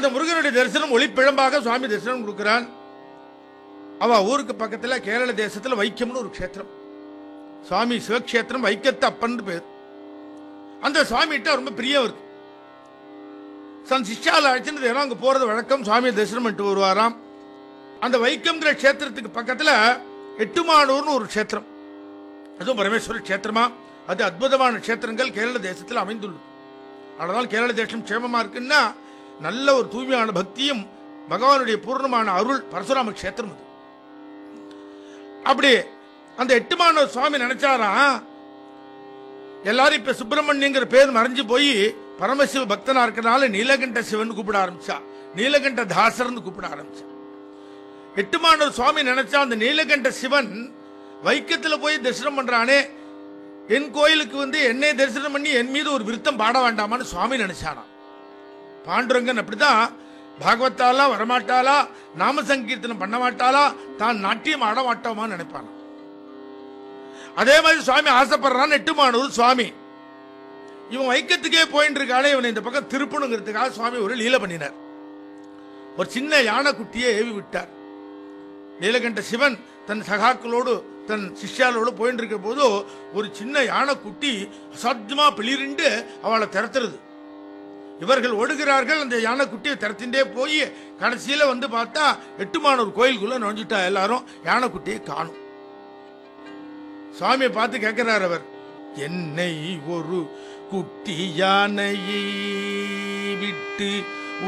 அந்த முருகனுடைய தரிசனம் ஒளிப்பிழம்பாக சுவாமி தரிசனம் கொடுக்கிறான் அவ ஊருக்கு பக்கத்துல கேரள தேசத்துல வைக்கம்னு ஒரு க்ஷேத்திரம் சுவாமி சிவக்ஷேத்திரம் வைக்கத்து அப்பன் பேர் அந்த சுவாமிகிட்ட ரொம்ப பிரியம் இருக்கு சன் சிஷ்யாவில் அழைச்சிட்டு தினம் அங்கே போறது வழக்கம் சுவாமி தரிசனம் பண்ணிட்டு வருவாராம் அந்த வைக்கம்ங்கிற க்ஷேத்திரத்துக்கு பக்கத்துல எட்டுமானூர்னு ஒரு க்ஷேத்திரம் அதுவும் பரமேஸ்வர க்ஷேத்திரமா அது அற்புதமான க்ஷேத்திரங்கள் கேரள தேசத்தில் அமைந்துள்ளது அதனால் கேரள தேசம் க்ஷேமமா இருக்குன்னா நல்ல ஒரு தூய்மையான பக்தியும் பகவானுடைய பூர்ணமான அருள் பரசுராம க்ஷேத்திரம் அது அப்படி அந்த எட்டுமான சுவாமி நினைச்சாராம் எல்லாரும் இப்ப சுப்பிரமணியங்கிற பேர் மறைஞ்சு போய் பரமசிவ பக்தனா இருக்கனால நீலகண்ட சிவன் கூப்பிட ஆரம்பிச்சா நீலகண்ட தாசர்னு கூப்பிட ஆரம்பிச்சா எட்டுமானூர் சுவாமி நினைச்சா அந்த நீலகண்ட சிவன் வைக்கத்துல போய் தரிசனம் பண்றானே என் கோயிலுக்கு வந்து என்னை தரிசனம் பண்ணி என் மீது ஒரு விருத்தம் பாட வேண்டாமான்னு சுவாமி நினைச்சானாம் பாண்டுரங்கன் அப்படிதான் பாகவத்தாலா வரமாட்டாளா நாம சங்கீர்த்தனம் பண்ண மாட்டாளா தான் நாட்டியம் ஆட மாட்டோமான்னு நினைப்பானா அதே மாதிரி சுவாமி ஆசைப்படுறான் எட்டுமானூர் சுவாமி இவன் வைக்கத்துக்கே போயிட்டு இருக்கானே இவனை இந்த பக்கம் திருப்பணுங்கிறதுக்காக சுவாமி ஒரு லீலை பண்ணினார் ஒரு சின்ன யானை குட்டியை ஏவி விட்டார் நீலகண்ட சிவன் தன் சகாக்களோடு தன் சிஷ்யாலோடு போயிட்டு இருக்க போது ஒரு சின்ன யானை குட்டி அசாத்தியமா பிளிரிண்டு அவளை திறத்துறது இவர்கள் ஓடுகிறார்கள் அந்த யானை குட்டியை திறத்தின்றே போய் கடைசியில வந்து பார்த்தா எட்டுமானூர் கோயிலுக்குள்ள நுழைஞ்சுட்டா எல்லாரும் யானை குட்டியை காணும் சுவாமியை பார்த்து கேட்கிறார் அவர் என்னை ஒரு குட்டி யானையை விட்டு